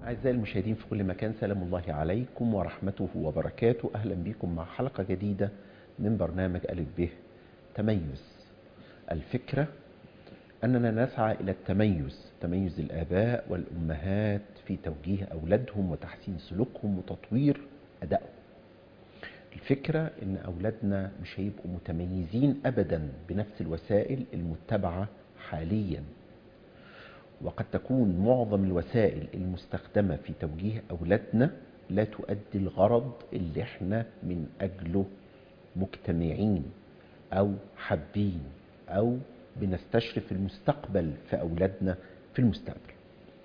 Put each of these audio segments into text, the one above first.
أعزائي المشاهدين في كل مكان سلام الله عليكم ورحمته وبركاته أهلا بكم مع حلقة جديدة من برنامج ألف به تميز الفكرة أننا نسعى إلى التميز تميز الآباء والأمهات في توجيه أولادهم وتحسين سلوكهم وتطوير أدائهم الفكرة أن أولادنا مش هيبقوا متميزين أبدا بنفس الوسائل المتبعة حاليا وقد تكون معظم الوسائل المستخدمة في توجيه أولادنا لا تؤدي الغرض اللي احنا من أجله مجتمعين أو حابين أو بنستشرف المستقبل في أولادنا في المستقبل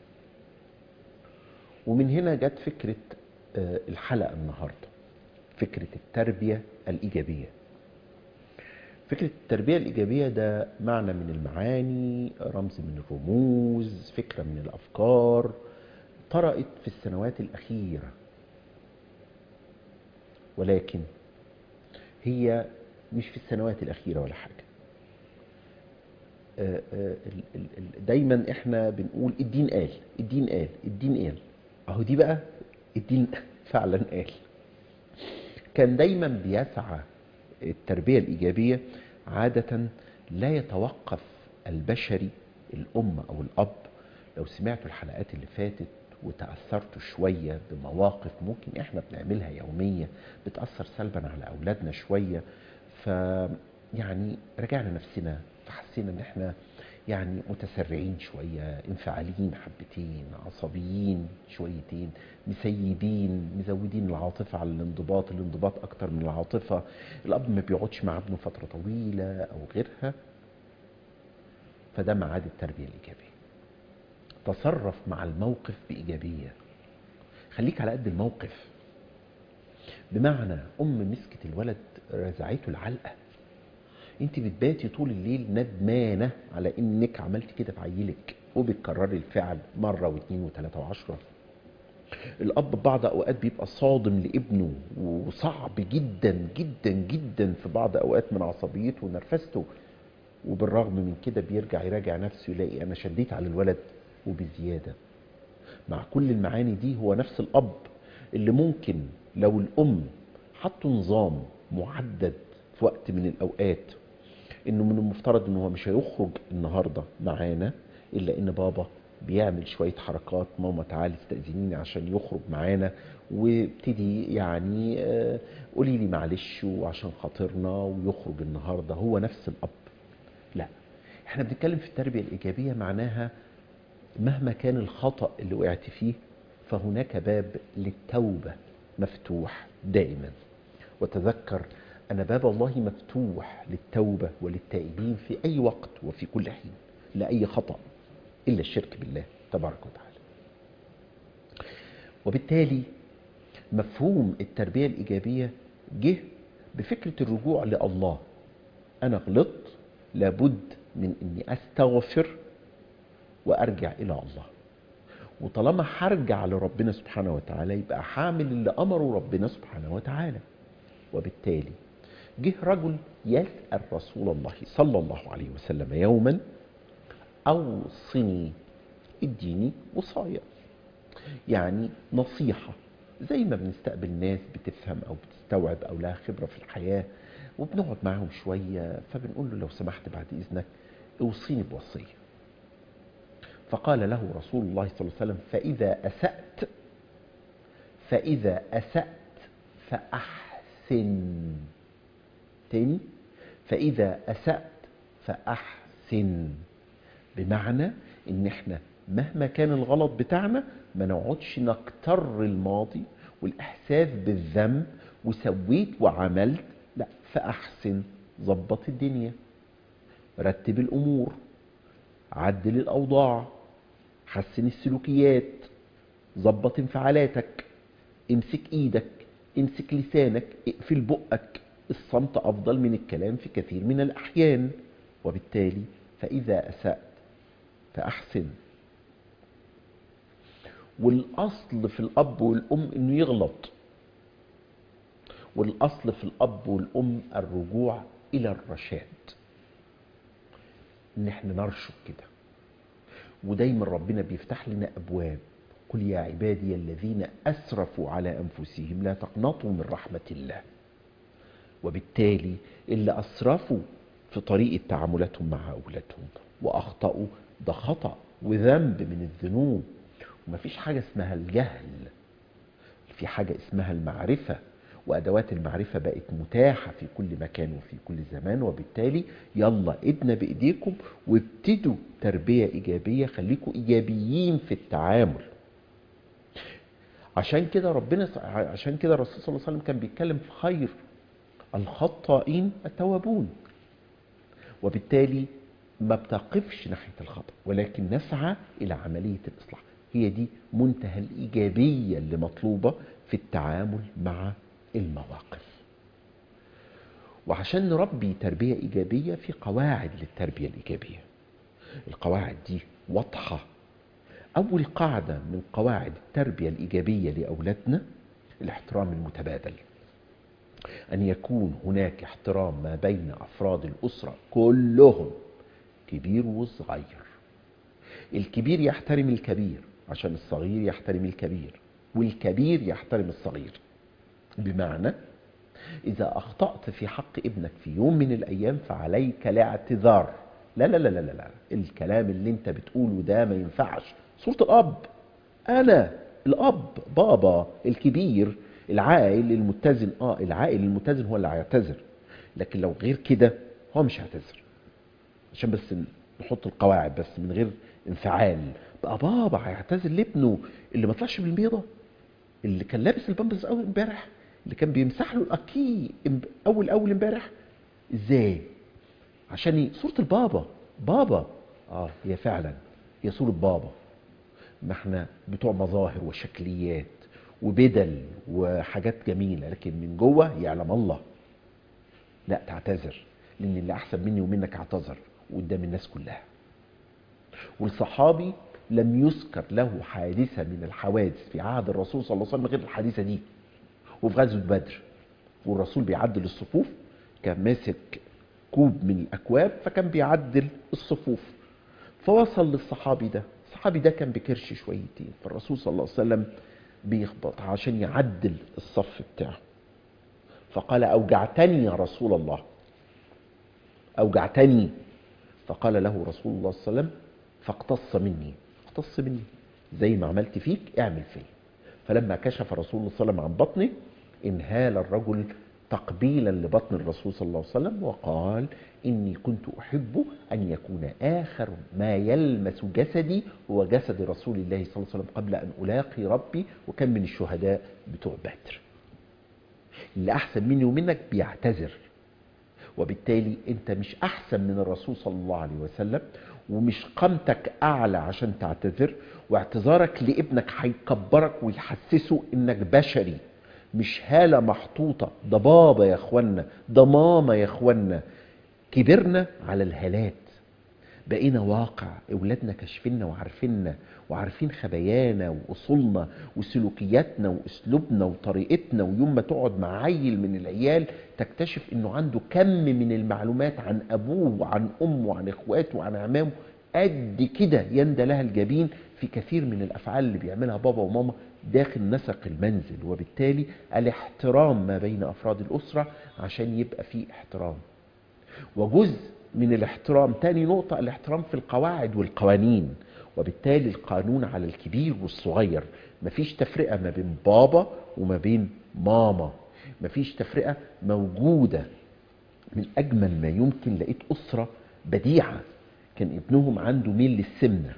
ومن هنا جت فكرة الحلقة النهاردة فكرة التربية الإيجابية فكرة التربية الإيجابية ده معنى من المعاني رمز من الرموز فكرة من الأفكار طرأت في السنوات الأخيرة ولكن هي مش في السنوات الأخيرة ولا حاجة دايما احنا بنقول الدين قال الدين قال الدين قال اهو دي بقى الدين فعلا قال كان دايما بيسعى التربية الإيجابية عادة لا يتوقف البشري الأم أو الأب لو سمعتوا الحلقات اللي فاتت وتأثرتوا شوية بمواقف ممكن احنا بنعملها يومية بتأثر سلبا على أولادنا شوية ف يعني رجعنا نفسنا فحسينا ان احنا يعني متسرعين شوية انفعاليين حبتين عصبيين شويتين مسيبين مزودين العاطفة على الانضباط الانضباط اكتر من العاطفة الاب ما بيقعدش مع ابنه فترة طويلة او غيرها فده معاد التربية الايجابية تصرف مع الموقف بايجابية خليك على قد الموقف بمعنى ام مسكت الولد رزعته العلقه انت بتباتي طول الليل ندمانه على انك عملت كده في عيلك وبتكرري الفعل مره واثنين وثلاثه وعشره الاب بعض اوقات بيبقى صادم لابنه وصعب جدا جدا جدا في بعض اوقات من عصبيته ونرفزته وبالرغم من كده بيرجع يراجع نفسه يلاقي انا شديت على الولد وبزياده مع كل المعاني دي هو نفس الاب اللي ممكن لو الام حطوا نظام معدد في وقت من الاوقات انه من المفترض ان هو مش هيخرج النهارده معانا الا ان بابا بيعمل شويه حركات ماما تعالي استاذنيني عشان يخرج معانا وابتدي يعني قولي لي معلش وعشان خاطرنا ويخرج النهارده هو نفس الاب لا احنا بنتكلم في التربيه الايجابيه معناها مهما كان الخطا اللي وقعت فيه فهناك باب للتوبه مفتوح دائما وتذكر أن باب الله مفتوح للتوبة وللتائبين في أي وقت وفي كل حين لأي خطأ إلا الشرك بالله تبارك وتعالى وبالتالي مفهوم التربية الإيجابية جه بفكرة الرجوع لله أنا غلطت لابد من أني أستغفر وأرجع إلى الله وطالما هرجع لربنا سبحانه وتعالى يبقى حامل اللي أمره ربنا سبحانه وتعالى وبالتالي جه رجل يسأل رسول الله صلى الله عليه وسلم يوما أوصني اديني وصايا يعني نصيحة زي ما بنستقبل ناس بتفهم أو بتستوعب أو لها خبرة في الحياة وبنقعد معاهم شوية فبنقول له لو سمحت بعد إذنك اوصيني بوصية فقال له رسول الله صلى الله عليه وسلم فإذا أسأت فإذا أسأت فأحسن تاني فإذا أسأت فأحسن بمعنى إن إحنا مهما كان الغلط بتاعنا ما نقعدش نكتر الماضي والإحساس بالذنب وسويت وعملت لا فأحسن ظبط الدنيا رتب الأمور عدل الأوضاع حسن السلوكيات ظبط انفعالاتك امسك ايدك امسك لسانك اقفل بقك الصمت أفضل من الكلام في كثير من الأحيان وبالتالي فإذا أسأت فأحسن والأصل في الأب والأم أنه يغلط والأصل في الأب والأم الرجوع إلى الرشاد إن إحنا نرشد كده ودايما ربنا بيفتح لنا أبواب قل يا عبادي الذين أسرفوا على أنفسهم لا تقنطوا من رحمة الله وبالتالي اللي أسرفوا في طريقة تعاملاتهم مع أولادهم وأخطأوا ده خطأ وذنب من الذنوب ومفيش حاجة اسمها الجهل في حاجة اسمها المعرفة وأدوات المعرفة بقت متاحة في كل مكان وفي كل زمان وبالتالي يلا ايدنا بإيديكم وابتدوا تربية إيجابية خليكم إيجابيين في التعامل عشان كده ربنا عشان كده الرسول صلى الله عليه وسلم كان بيتكلم في خير الخطائين التوابون وبالتالي ما بتقفش ناحية الخطأ ولكن نسعى إلى عملية الإصلاح هي دي منتهى الإيجابية اللي مطلوبة في التعامل مع المواقف وعشان نربي تربية إيجابية في قواعد للتربية الإيجابية القواعد دي واضحة أول قاعدة من قواعد التربية الإيجابية لأولادنا الاحترام المتبادل أن يكون هناك احترام ما بين أفراد الأسرة كلهم كبير وصغير الكبير يحترم الكبير عشان الصغير يحترم الكبير والكبير يحترم الصغير بمعنى إذا أخطأت في حق ابنك في يوم من الأيام فعليك الاعتذار لا لا لا لا لا, لا. الكلام اللي انت بتقوله ده ما ينفعش صورة الأب أنا الأب بابا الكبير العائل المتزن اه العائل المتزن هو اللي هيعتذر لكن لو غير كده هو مش هيعتذر عشان بس نحط القواعد بس من غير انفعال بقى بابا هيعتذر لابنه اللي ما طلعش بالبيضه اللي كان لابس البامبرز اول امبارح اللي كان بيمسح له الاكي اول اول امبارح ازاي عشان صوره البابا بابا اه هي فعلا هي صوره بابا ما احنا بتوع مظاهر وشكليات وبدل وحاجات جميله لكن من جوه يعلم الله لا تعتذر لان اللي احسن مني ومنك اعتذر قدام الناس كلها والصحابي لم يذكر له حادثة من الحوادث في عهد الرسول صلى الله عليه وسلم غير الحادثة دي وفي غزوة بدر والرسول بيعدل الصفوف كان ماسك كوب من الأكواب فكان بيعدل الصفوف فوصل للصحابي ده الصحابي ده كان بكرش شويتين فالرسول صلى الله عليه وسلم بيخبط عشان يعدل الصف بتاعه فقال أوجعتني يا رسول الله أوجعتني فقال له رسول الله صلى الله عليه وسلم فاقتص مني اقتص مني زي ما عملت فيك اعمل فيا فلما كشف رسول الله صلى الله عليه وسلم عن بطنه انهال الرجل تقبيلا لبطن الرسول صلى الله عليه وسلم وقال إني كنت أحب أن يكون آخر ما يلمس جسدي هو جسد رسول الله صلى الله عليه وسلم قبل أن ألاقي ربي وكان من الشهداء بتوع بدر اللي أحسن مني ومنك بيعتذر وبالتالي أنت مش أحسن من الرسول صلى الله عليه وسلم ومش قامتك أعلى عشان تعتذر واعتذارك لابنك هيكبرك ويحسسه إنك بشري مش هالة محطوطة ده بابا يا اخوانا ده ماما يا اخوانا كبرنا على الهالات بقينا واقع اولادنا كاشفيننا وعارفيننا وعارفين خبايانا واصولنا وسلوكياتنا واسلوبنا وطريقتنا ويوم ما تقعد مع عيل من العيال تكتشف انه عنده كم من المعلومات عن ابوه وعن امه وعن اخواته وعن عمامه قد كده يندى لها الجبين في كثير من الافعال اللي بيعملها بابا وماما داخل نسق المنزل وبالتالي الاحترام ما بين افراد الاسره عشان يبقى فيه احترام وجزء من الاحترام تاني نقطة الاحترام في القواعد والقوانين وبالتالي القانون على الكبير والصغير مفيش تفرقة ما بين بابا وما بين ماما مفيش تفرقة موجودة من أجمل ما يمكن لقيت أسرة بديعة كان ابنهم عنده ميل للسمنة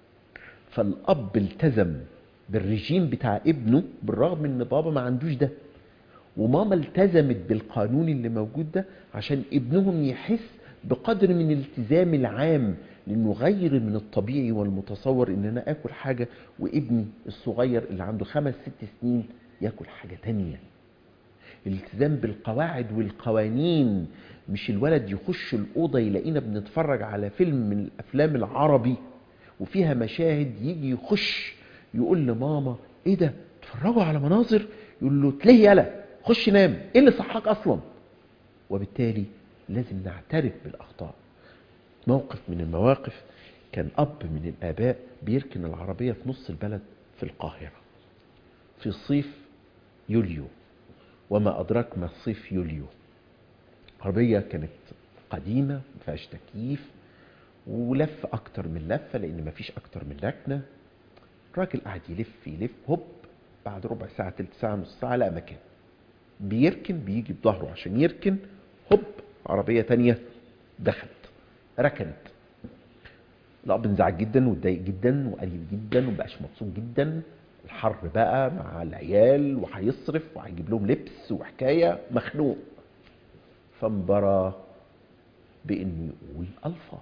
فالأب التزم بالرجيم بتاع ابنه بالرغم ان بابا ما عندوش ده وماما التزمت بالقانون اللي موجود ده عشان ابنهم يحس بقدر من الالتزام العام لانه غير من الطبيعي والمتصور ان انا اكل حاجه وابني الصغير اللي عنده خمس ست سنين ياكل حاجه تانية الالتزام بالقواعد والقوانين مش الولد يخش الاوضه يلاقينا بنتفرج على فيلم من الافلام العربي وفيها مشاهد يجي يخش يقول لماما ايه ده اتفرجوا على مناظر يقول له تلهي يلا خش نام ايه اللي صحاك اصلا وبالتالي لازم نعترف بالاخطاء موقف من المواقف كان اب من الاباء بيركن العربيه في نص البلد في القاهرة في صيف يوليو وما أدراك ما صيف يوليو عربية كانت قديمة ما فيهاش تكييف ولف أكتر من لفة لأن ما فيش أكتر من ركنة الراجل قاعد يلف يلف هوب بعد ربع ساعة تلت ساعة نص ساعة لقى مكان بيركن بيجي بظهره عشان يركن هوب عربية تانية دخلت ركنت الأب انزعج جدا واتضايق جدا وقليل جدا ومبقاش مبسوط جدا الحر بقى مع العيال وهيصرف وهيجيب لهم لبس وحكاية مخنوق فانبرى بإنه يقول ألفاظ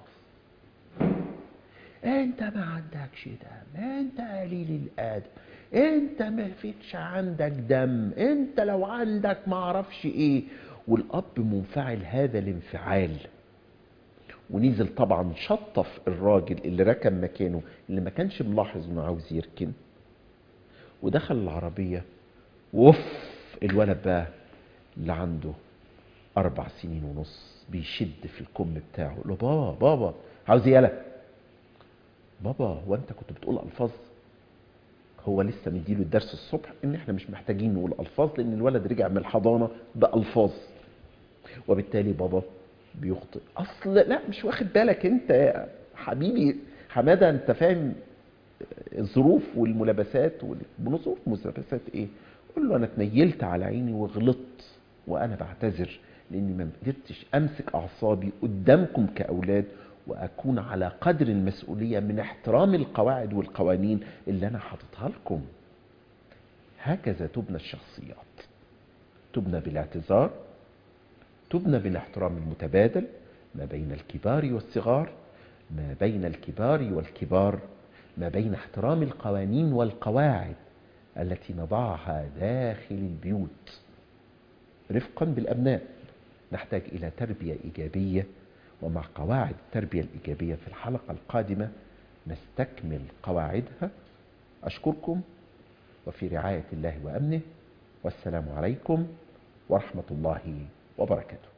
انت ما عندكش دم انت قليل الادب انت ما فيكش عندك دم انت لو عندك ما اعرفش ايه والاب منفعل هذا الانفعال ونزل طبعا شطف الراجل اللي ركن مكانه اللي ما كانش ملاحظ انه عاوز يركن ودخل العربيه وف الولد بقى اللي عنده اربع سنين ونص بيشد في الكم بتاعه له بابا بابا عاوز ايه يالا بابا هو انت كنت بتقول الفاظ هو لسه مديله الدرس الصبح ان احنا مش محتاجين نقول الفاظ لان الولد رجع من الحضانه بالفاظ وبالتالي بابا بيخطئ اصل لا مش واخد بالك انت يا حبيبي حماده انت فاهم الظروف والملابسات بنظروف ملابسات ايه قول له انا اتنيلت على عيني وغلطت وانا بعتذر لاني ما قدرتش امسك اعصابي قدامكم كاولاد واكون على قدر المسؤوليه من احترام القواعد والقوانين اللي انا حاططها لكم هكذا تبنى الشخصيات تبنى بالاعتذار تبنى بالاحترام المتبادل ما بين الكبار والصغار ما بين الكبار والكبار ما بين احترام القوانين والقواعد التي نضعها داخل البيوت رفقا بالابناء نحتاج الى تربيه ايجابيه ومع قواعد التربيه الايجابيه في الحلقه القادمه نستكمل قواعدها اشكركم وفي رعايه الله وامنه والسلام عليكم ورحمه الله وبركاته